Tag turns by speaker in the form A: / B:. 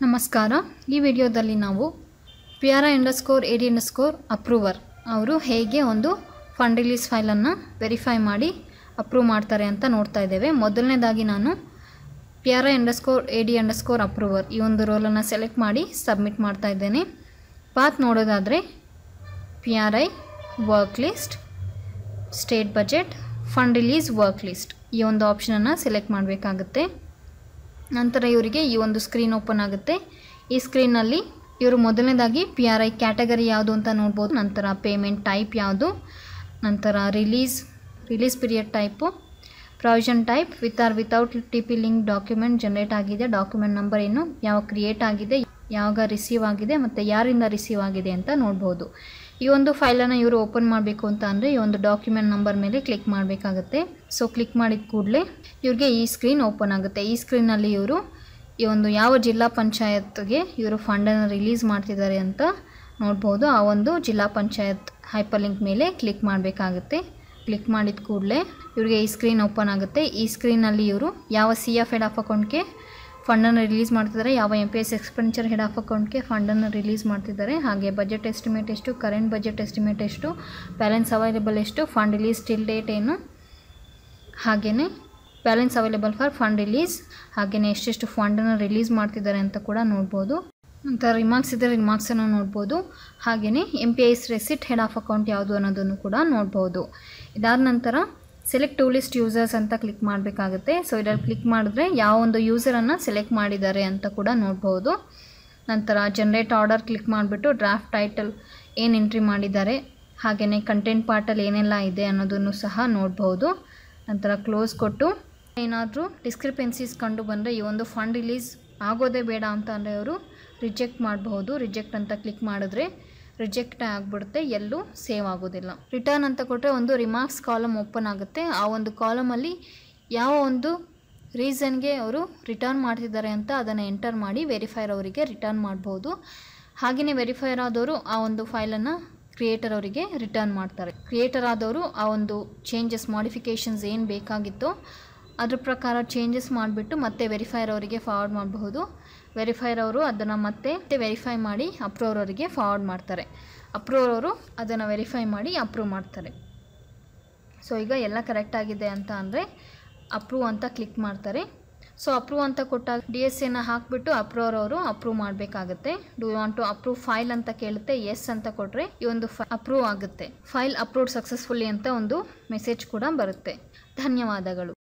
A: ನಮಸ್ಕಾರ ಈ ವಿಡಿಯೋದಲ್ಲಿ ನಾವು ಪಿಯಾರ underscore A D underscore approver ಅವರು ಹೇಗೆ ಒಂದು ಫಂಡ್ ರಿಲೀಸ್ ಫೈಲನ್ನು ವೆರಿಫೈ ಮಾಡಿ ಅಪ್ರೂವ್ ಮಾಡ್ತಾರೆ ಅಂತ ನೋಡ್ತಾ ಇದ್ದೇವೆ ಮೊದಲನೇದಾಗಿ ನಾನು ಪಿಯಾರ underscore A D underscore approver ಈ ಒಂದು ರೋಲನ್ನು ಸೆಲೆಕ್ಟ್ ಮಾಡಿ ಸಬ್ಮಿಟ್ ಮಾಡ್ತಾ ಇದ್ದೇನೆ ಪಾತ್ ನೋಡೋದಾದರೆ P R I work list state budget fund release work list ಈ ಒಂದು ಆಪ್ಷನನ್ನು ಸೆಲೆಕ್ಟ್ ಮಾಡಬೇಕಾಗುತ್ತೆ ನಂತರ ಇವರಿಗೆ ಈ ಒಂದು ಸ್ಕ್ರೀನ್ ಓಪನ್ ಆಗುತ್ತೆ ಈ ಸ್ಕ್ರೀನಲ್ಲಿ ಇವರು ಮೊದಲನೇದಾಗಿ ಪಿ ಆರ್ ಐ ಕ್ಯಾಟಗರಿ ಯಾವುದು ಅಂತ ನೋಡ್ಬೋದು ನಂತರ ಪೇಮೆಂಟ್ ಟೈಪ್ ಯಾವುದು ನಂತರ release release period type provision type with or without T P link document generate ಆಗಿದೆ ಡಾಕ್ಯುಮೆಂಟ್ ನಂಬರ್ ಏನು ಯಾವಾಗ ಕ್ರಿಯೇಟ್ ಆಗಿದೆ ಯಾವಾಗ ರಿಸೀವ್ ಆಗಿದೆ ಮತ್ತು ಯಾರಿಂದ ರಿಸೀವ್ ಆಗಿದೆ ಅಂತ ನೋಡ್ಬೋದು ಈ ಒಂದು ಫೈಲನ್ನು ಇವರು ಓಪನ್ ಮಾಡಬೇಕು ಅಂತ ಅಂದರೆ ಈ ಒಂದು ಡಾಕ್ಯುಮೆಂಟ್ ನಂಬರ್ ಮೇಲೆ ಕ್ಲಿಕ್ ಮಾಡಬೇಕಾಗುತ್ತೆ ಸೊ ಕ್ಲಿಕ್ ಮಾಡಿದ ಕೂಡಲೇ ಇವ್ರಿಗೆ ಈ ಸ್ಕ್ರೀನ್ ಓಪನ್ ಆಗುತ್ತೆ ಈ ಸ್ಕ್ರೀನಲ್ಲಿ ಇವರು ಈ ಒಂದು ಯಾವ ಜಿಲ್ಲಾ ಪಂಚಾಯತ್ಗೆ ಇವರು ಫಂಡನ್ನು ರಿಲೀಸ್ ಮಾಡ್ತಿದ್ದಾರೆ ಅಂತ ನೋಡ್ಬೋದು ಆ ಒಂದು ಜಿಲ್ಲಾ ಪಂಚಾಯತ್ ಹೈಪರ್ ಲಿಂಕ್ ಮೇಲೆ ಕ್ಲಿಕ್ ಮಾಡಬೇಕಾಗುತ್ತೆ ಕ್ಲಿಕ್ ಮಾಡಿದ ಕೂಡಲೇ ಇವ್ರಿಗೆ ಈ ಸ್ಕ್ರೀನ್ ಓಪನ್ ಆಗುತ್ತೆ ಈ ಸ್ಕ್ರೀನಲ್ಲಿ ಇವರು ಯಾವ ಸಿ ಎಫ್ ಹೆಡ್ ಆಫ್ ಅಕೌಂಟ್ಗೆ ಫಂಡನ್ನು ರಿಲೀಸ್ ಮಾಡ್ತಿದ್ದಾರೆ ಯಾವ M P S expenditure head of ಅಕೌಂಟ್ಗೆ ಫಂಡನ್ನು ರಿಲೀಸ್ ಮಾಡ್ತಿದ್ದಾರೆ ಹಾಗೆ ಬಜೆಟ್ ಎಸ್ಟಿಮೇಟ್ ಎಷ್ಟು ಕರೆಂಟ್ ಬಜೆಟ್ ಎಸ್ಟಿಮೇಟ್ ಎಷ್ಟು ಬ್ಯಾಲೆನ್ಸ್ ಅವೈಲೇಬಲ್ ಎಷ್ಟು ಫಂಡ್ ರಿಲೀಸ್ ಟಿಲ್ ಡೇಟ್ ಏನು ಹಾಗೆಯೇ balance available for fund release ಹಾಗೆಯೇ ಎಷ್ಟೆಷ್ಟು ಫಂಡನ್ನು ರಿಲೀಸ್ ಮಾಡ್ತಿದ್ದಾರೆ ಅಂತ ಕೂಡ ನೋಡ್ಬೋದು ನಂತರ ರಿಮಾರ್ಕ್ಸ್ ಇದ್ದರೆ ರಿಮಾರ್ಕ್ಸನ್ನು ನೋಡ್ಬೋದು ಹಾಗೆಯೇ M P I S receipt head of account ಯಾವುದು ಅನ್ನೋದನ್ನು ಕೂಡ ನೋಡ್ಬೋದು ಇದಾದ ನಂತರ ಸೆಲೆಕ್ಟ್ ಟೂ ಲಿಸ್ಟ್ ಯೂಸರ್ಸ್ ಅಂತ ಕ್ಲಿಕ್ ಮಾಡಬೇಕಾಗುತ್ತೆ ಸೊ ಇದರಲ್ಲಿ ಕ್ಲಿಕ್ ಮಾಡಿದ್ರೆ ಯಾವ ಒಂದು ಯೂಸರನ್ನು ಸೆಲೆಕ್ಟ್ ಮಾಡಿದ್ದಾರೆ ಅಂತ ಕೂಡ ನೋಡ್ಬೋದು ನಂತರ ಜನ್ರೇಟ್ ಆರ್ಡರ್ ಕ್ಲಿಕ್ ಮಾಡಿಬಿಟ್ಟು ಡ್ರಾಫ್ಟ್ ಟೈಟಲ್ ಏನು ಎಂಟ್ರಿ ಮಾಡಿದ್ದಾರೆ ಹಾಗೆಯೇ ಕಂಟೆಂಟ್ ಪಾರ್ಟಲ್ಲಿ ಏನೆಲ್ಲ ಇದೆ ಅನ್ನೋದನ್ನು ಸಹ ನೋಡ್ಬೋದು ನಂತರ ಕ್ಲೋಸ್ ಕೊಟ್ಟು ಏನಾದರೂ ಡಿಸ್ಕ್ರಿಪೆನ್ಸೀಸ್ ಕಂಡು ಬಂದರೆ ಈ ಒಂದು ಫಂಡ್ ರಿಲೀಸ್ ಆಗೋದೇ ಬೇಡ ಅಂತ ಅಂದರೆ ಅವರು ರಿಜೆಕ್ಟ್ ಮಾಡಬಹುದು ರಿಜೆಕ್ಟ್ ಅಂತ ಕ್ಲಿಕ್ ಮಾಡಿದ್ರೆ ರಿಜೆಕ್ಟ್ ಆಗಿಬಿಡುತ್ತೆ ಎಲ್ಲೂ ಸೇವ್ ಆಗೋದಿಲ್ಲ ರಿಟರ್ನ್ ಅಂತ ಕೊಟ್ಟರೆ ಒಂದು ರಿಮಾರ್ಕ್ಸ್ ಕಾಲಮ್ ಓಪನ್ ಆಗುತ್ತೆ ಆ ಒಂದು ಕಾಲಮಲ್ಲಿ ಯಾವ ಒಂದು ರೀಸನ್ಗೆ ಅವರು ರಿಟರ್ನ್ ಮಾಡ್ತಿದ್ದಾರೆ ಅಂತ ಅದನ್ನು ಎಂಟರ್ ಮಾಡಿ ವೆರಿಫೈರ್ ಅವರಿಗೆ ರಿಟರ್ನ್ ಮಾಡ್ಬೋದು ಹಾಗೆಯೇ ವೆರಿಫೈರ್ ಆದವರು ಆ ಒಂದು ಫೈಲನ್ನು ಕ್ರಿಯೇಟರ್ ಅವರಿಗೆ ರಿಟರ್ನ್ ಮಾಡ್ತಾರೆ ಕ್ರಿಯೇಟರ್ ಆದವರು ಆ ಒಂದು ಚೇಂಜಸ್ ಮಾಡಿಫಿಕೇಷನ್ಸ್ ಏನು ಬೇಕಾಗಿತ್ತೋ ಅದ್ರ ಪ್ರಕಾರ ಚೇಂಜಸ್ ಮಾಡಿಬಿಟ್ಟು ಮತ್ತೆ ವೆರಿಫೈರ್ ಅವರಿಗೆ ಫಾರ್ವರ್ಡ್ ಮಾಡಬಹುದು ವೆರಿಫೈರ್ ಅವರು ಅದನ್ನು ಮತ್ತೆ ವೆರಿಫೈ ಮಾಡಿ ಅಪ್ರೂವರ್ ಅವರಿಗೆ ಫಾರ್ವರ್ಡ್ ಮಾಡ್ತಾರೆ ಅಪ್ರೂವರ್ ಅವರು ಅದನ್ನು ವೆರಿಫೈ ಮಾಡಿ ಅಪ್ರೂವ್ ಮಾಡ್ತಾರೆ ಸೊ ಈಗ ಎಲ್ಲ ಕರೆಕ್ಟ್ ಆಗಿದೆ ಅಂತ ಅಂದರೆ ಅಪ್ರೂವ್ ಅಂತ ಕ್ಲಿಕ್ ಮಾಡ್ತಾರೆ ಸೊ ಅಪ್ರೂವ್ ಅಂತ ಕೊಟ್ಟಾಗ ಡಿ ಎಸ್ ಎನ ಹಾಕಿಬಿಟ್ಟು ಅಪ್ರೂವರ್ ಅವರು ಅಪ್ರೂವ್ ಮಾಡಬೇಕಾಗುತ್ತೆ do you want to approve file ಅಂತ ಕೇಳುತ್ತೆ ಎಸ್ ಅಂತ ಕೊಟ್ಟರೆ ಈ ಒಂದು ಅಪ್ರೂವ್ ಆಗುತ್ತೆ ಫೈಲ್ ಅಪ್ರೂವ್ ಸಕ್ಸಸ್ಫುಲ್ಲಿ ಅಂತ ಒಂದು ಮೆಸೇಜ್ ಕೂಡ ಬರುತ್ತೆ ಧನ್ಯವಾದಗಳು